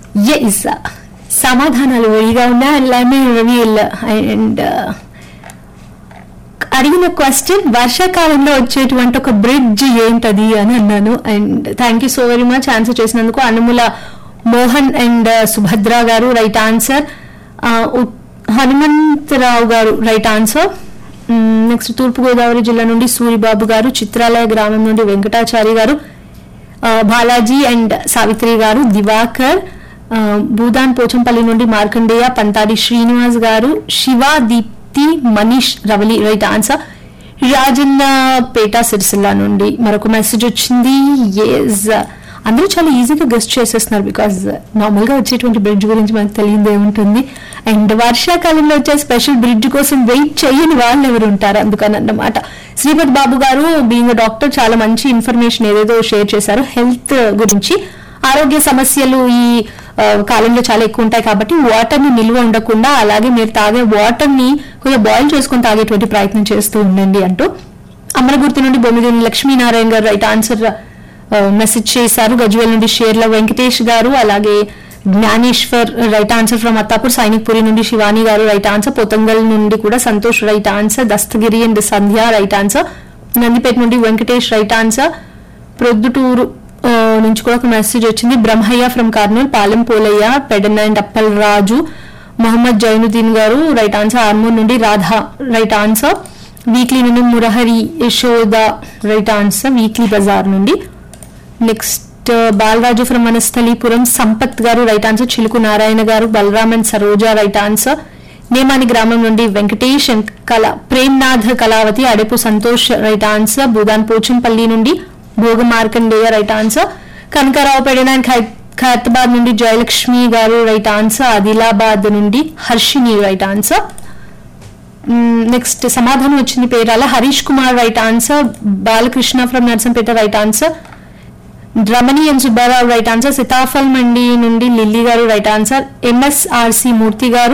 yes సమాధానాలు విడిగా ఉన్నా లెమన్ రివీల్ అండ్ అడిగిన క్వశ్చన్ వర్షాకాలంలో వచ్చేటువంటి ఒక బ్రిడ్జ్ ఏంటది అని అన్నాను and thank you so very much answer చేసినందుకు అనుముల మోహన్ అండ్ సుభద్ర గారు రైట్ ఆన్సర్ హనుమంతరావు గారు రైట్ ఆన్సర్ నెక్స్ట్ తూర్పుగోదావరి జిల్లా నుండి సూరిబాబు గారు చిత్రాలయ గ్రామం నుండి వెంకటాచారి గారు ఆ, బాలాజీ అండ్ సావిత్రి గారు దివాకర్ ఆ, భూదాన్ పోచంపల్లి నుండి మార్కండేయ పంతాడి శ్రీనివాస్ గారు శివ దీప్తి మనీష్ రవలి రైట్ ఆన్సర్ రాజన్న పేట సిరిసిల్ల నుండి మరొక మెసేజ్ వచ్చింది ఎస్ అందరూ చాలా ఈజీగా గెస్ట్ చేసేస్తున్నారు బికాజ్ నార్మల్ గా వచ్చేటువంటి బ్రిడ్జ్ గురించి మనకు తెలియదే ఉంటుంది అండ్ వర్షాకాలంలో వచ్చే స్పెషల్ బ్రిడ్జ్ కోసం వెయిట్ చేయని వాళ్ళు ఎవరు ఉంటారు అందుకని అన్నమాట శ్రీపతి బాబు గారు బీయింగ్ డాక్టర్ చాలా మంచి ఇన్ఫర్మేషన్ ఏదేదో షేర్ చేశారు హెల్త్ గురించి ఆరోగ్య సమస్యలు ఈ ఆ, కాలంలో చాలా ఎక్కువ ఉంటాయి కాబట్టి వాటర్ ని నిల్వ ఉండకుండా అలాగే మీరు తాగే వాటర్ ని కొంచెం బాయిల్ చేసుకొని తాగేటువంటి ప్రయత్నం చేస్తూ ఉండండి అంటూ అమరగుర్తి నుండి బొమ్మిదేని లక్ష్మీనారాయణ గారు రైట్ ఆన్సర్ మెసేజ్ చేశారు గజ్వేల్ నుండి షేర్ల వెంకటేష్ గారు అలాగే Jnaneshwar right answer from Attapur Sainikpuri నుండి శివాని గారు రైట్ ఆన్సర్ పోతంగల్ నుండి కూడా Santosh right answer Dastagiri and Sandhya right answer Nandipet నుండి వెంకటేష్ రైట్ ఆన్సర్ ప్రొద్దుటూరు ఆ, నుంచి కూడా ఒక మెసేజ్ వచ్చింది Brahmaiah from Kurnool Palem Polaiah Pedana and Appal Raju Mohammed Zainuddin garu right answer Armoor నుండి రాధా రైట్ ఆన్సర్ వీక్లీ నుండి Murahari Yashoda right answer weekly bazaar నుండి next Balaraju from Vanasthalipuram Sampath garu right answer Chiluku Narayana garu Balaram and Saroja right answer Nemani గ్రామం నుండి Venkatesh and Kala Premnath Kalavathi Adepu Santosh right answer Bhoodan Pochampally నుండి భోగ మార్కండేయ రైట్ ఆన్సర్ కనకారావు పెడిన ఖైరతాబాద్ నుండి జయలక్ష్మి గారు రైట్ ఆన్సర్ ఆదిలాబాద్ నుండి హర్షిని రైట్ ఆన్సర్ నెక్స్ట్ సమాధానం వచ్చింది Perala Harish Kumar right answer Balakrishna from Narsampet right answer Ramani M Subbarao right answer Sitaphal Mandi నుండి Lily garu right answer MSRC Murthy garu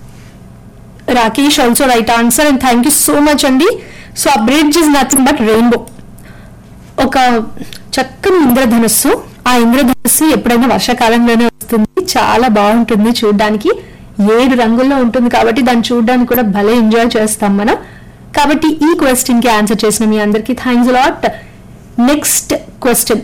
Rakesh also right answer and thank you so much అండి so ah bridge is nothing but rainbow ఒక చక్కని ఇంద్రధనుస్సు ఆ ఇంద్రధనుస్సు ఎప్పుడైనా వర్షాకాలంలోనే వస్తుంది చాలా బాగుంటుంది చూడడానికి ఏడు రంగుల్లో ఉంటుంది కాబట్టి దాన్ని చూడడానికి కూడా భలే ఎంజాయ్ చేస్తాం మనం కాబట్టి ఈ క్వశ్చన్ కి ఆన్సర్ చేసిన మీ అందరికీ థ్యాంక్స్ లాట్ నెక్స్ట్ క్వశ్చన్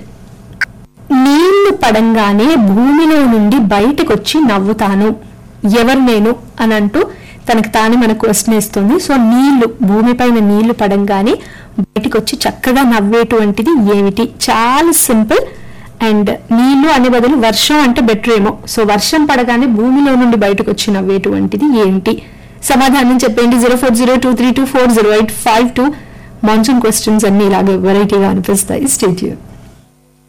నీళ్లు పడంగానే భూమిలో నుండి బయటకు వచ్చి నవ్వుతాను ఎవరు నేను అని అంటూ తనకు తానే మన క్వశ్చన్ ఇస్తుంది సో నీళ్లు భూమిపైన నీళ్లు పడంగానే బయటకు వచ్చి చక్కగా నవ్వేటువంటిది ఏమిటి చాలా సింపుల్ అండ్ నీళ్లు అనే బదులు వర్షం అంటే బెటర్ ఏమో సో వర్షం పడగానే భూమిలో నుండి బయటకు వచ్చి నవ్వేటువంటిది ఏంటి సమాధానం చెప్పండి zero four zero two three two four zero eight five two monsoon questions అన్ని ఇలాగే వెరైటీగా అనిపిస్తాయి స్టేట్